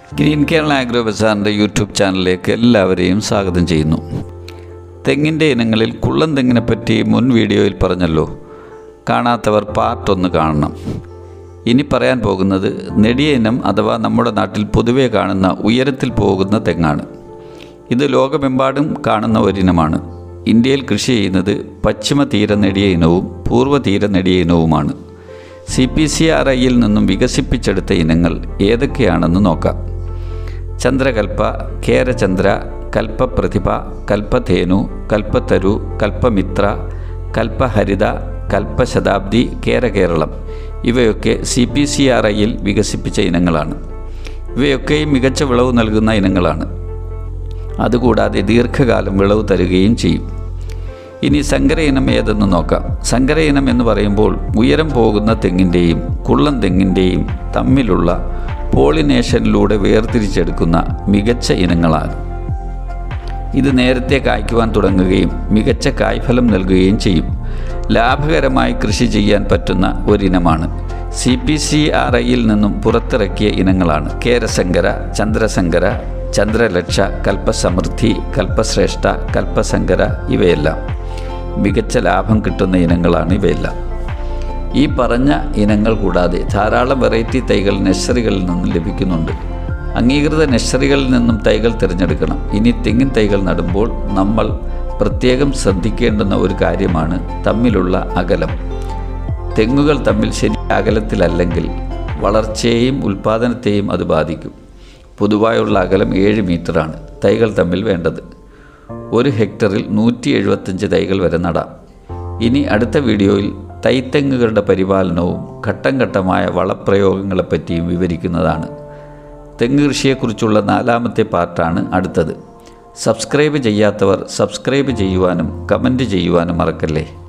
green Kerala agro ബസാറിൻ്റെ YouTube ചാനലിലേക്ക് എല്ലാവരെയും സ്വാഗതം ചെയ്യുന്നു തെങ്ങിൻ്റെ ഇനങ്ങളിൽ കുള്ളൻ തെങ്ങിനെ പറ്റി മുൻ വീഡിയോയിൽ പറഞ്ഞല്ലോ കാണാത്തവർ പാർട്ട് ഒന്ന് കാണണം ഇനി പറയാൻ പോകുന്നത് നെടിയ ഇനം അഥവാ നമ്മുടെ നാട്ടിൽ പൊതുവെ കാണുന്ന ഉയരത്തിൽ പോകുന്ന തെങ്ങാണ് ഇത് ലോകമെമ്പാടും കാണുന്ന ഒരിനമാണ് ഇന്ത്യയിൽ കൃഷി ചെയ്യുന്നത് പശ്ചിമ തീര നെടിയ ഇനവും പൂർവ്വ തീര നെടിയ ഇനവുമാണ് സി പി സി ആർ ഐയിൽ നിന്നും വികസിപ്പിച്ചെടുത്ത ഇനങ്ങൾ ഏതൊക്കെയാണെന്ന് നോക്കാം ചന്ദ്രകൽപ്പ കേരചന്ദ്ര കൽപ്പപ്രതിഭ കൽപ്പധേനു കൽപ്പത്തരു കൽപ്പമിത്ര കൽപ്പഹരിത കൽപ്പശതാബ്ദി കേരകേരളം ഇവയൊക്കെ സി പി സി ആർ ഐയിൽ വികസിപ്പിച്ച ഇനങ്ങളാണ് ഇവയൊക്കെയും മികച്ച വിളവ് നൽകുന്ന ഇനങ്ങളാണ് അതുകൂടാതെ ദീർഘകാലം വിളവ് തരുകയും ചെയ്യും ഇനി സങ്കര ഇനം ഏതെന്ന് നോക്കാം സങ്കര ഇനം എന്ന് പറയുമ്പോൾ ഉയരം പോകുന്ന തെങ്ങിൻ്റെയും കുള്ളൻ തെങ്ങിൻ്റെയും തമ്മിലുള്ള പോളിനേഷനിലൂടെ വേർതിരിച്ചെടുക്കുന്ന മികച്ച ഇനങ്ങളാണ് ഇത് നേരത്തെ കായ്ക്കുവാൻ തുടങ്ങുകയും മികച്ച കായ്ഫലം നൽകുകയും ചെയ്യും ലാഭകരമായി കൃഷി ചെയ്യാൻ പറ്റുന്ന ഒരിനമാണ് സി പി സി ആർ ഐയിൽ നിന്നും പുറത്തിറക്കിയ ഇനങ്ങളാണ് കേരസങ്കര ചന്ദ്രസങ്കര ചന്ദ്രലക്ഷ കൽപ്പസമൃദ്ധി കൽപ്പശ്രേഷ്ഠ കൽപ്പസങ്കര ഇവയെല്ലാം മികച്ച ലാഭം കിട്ടുന്ന ഇനങ്ങളാണ് ഇവയെല്ലാം ഈ പറഞ്ഞ ഇനങ്ങൾ കൂടാതെ ധാരാളം വെറൈറ്റി തൈകൾ നഴ്സറികളിൽ നിന്നും ലഭിക്കുന്നുണ്ട് അംഗീകൃത നഴ്സറികളിൽ നിന്നും തൈകൾ തിരഞ്ഞെടുക്കണം ഇനി തെങ്ങിൻ തൈകൾ നടുമ്പോൾ നമ്മൾ പ്രത്യേകം ശ്രദ്ധിക്കേണ്ടുന്ന ഒരു കാര്യമാണ് തമ്മിലുള്ള അകലം തെങ്ങുകൾ തമ്മിൽ ശരി അകലത്തിലല്ലെങ്കിൽ വളർച്ചയെയും ഉൽപ്പാദനത്തെയും അത് ബാധിക്കും പൊതുവായുള്ള അകലം ഏഴ് മീറ്ററാണ് തൈകൾ തമ്മിൽ വേണ്ടത് ഒരു ഹെക്ടറിൽ നൂറ്റി എഴുപത്തഞ്ച് തൈകൾ വരെ നടാം ഇനി അടുത്ത വീഡിയോയിൽ തൈത്തെങ്ങുകളുടെ പരിപാലനവും ഘട്ടം ഘട്ടമായ വളപ്രയോഗങ്ങളെപ്പറ്റിയും വിവരിക്കുന്നതാണ് തെങ്ങ് കൃഷിയെക്കുറിച്ചുള്ള നാലാമത്തെ പാർട്ടാണ് അടുത്തത് സബ്സ്ക്രൈബ് ചെയ്യാത്തവർ സബ്സ്ക്രൈബ് ചെയ്യുവാനും കമൻറ്റ് ചെയ്യുവാനും മറക്കല്ലേ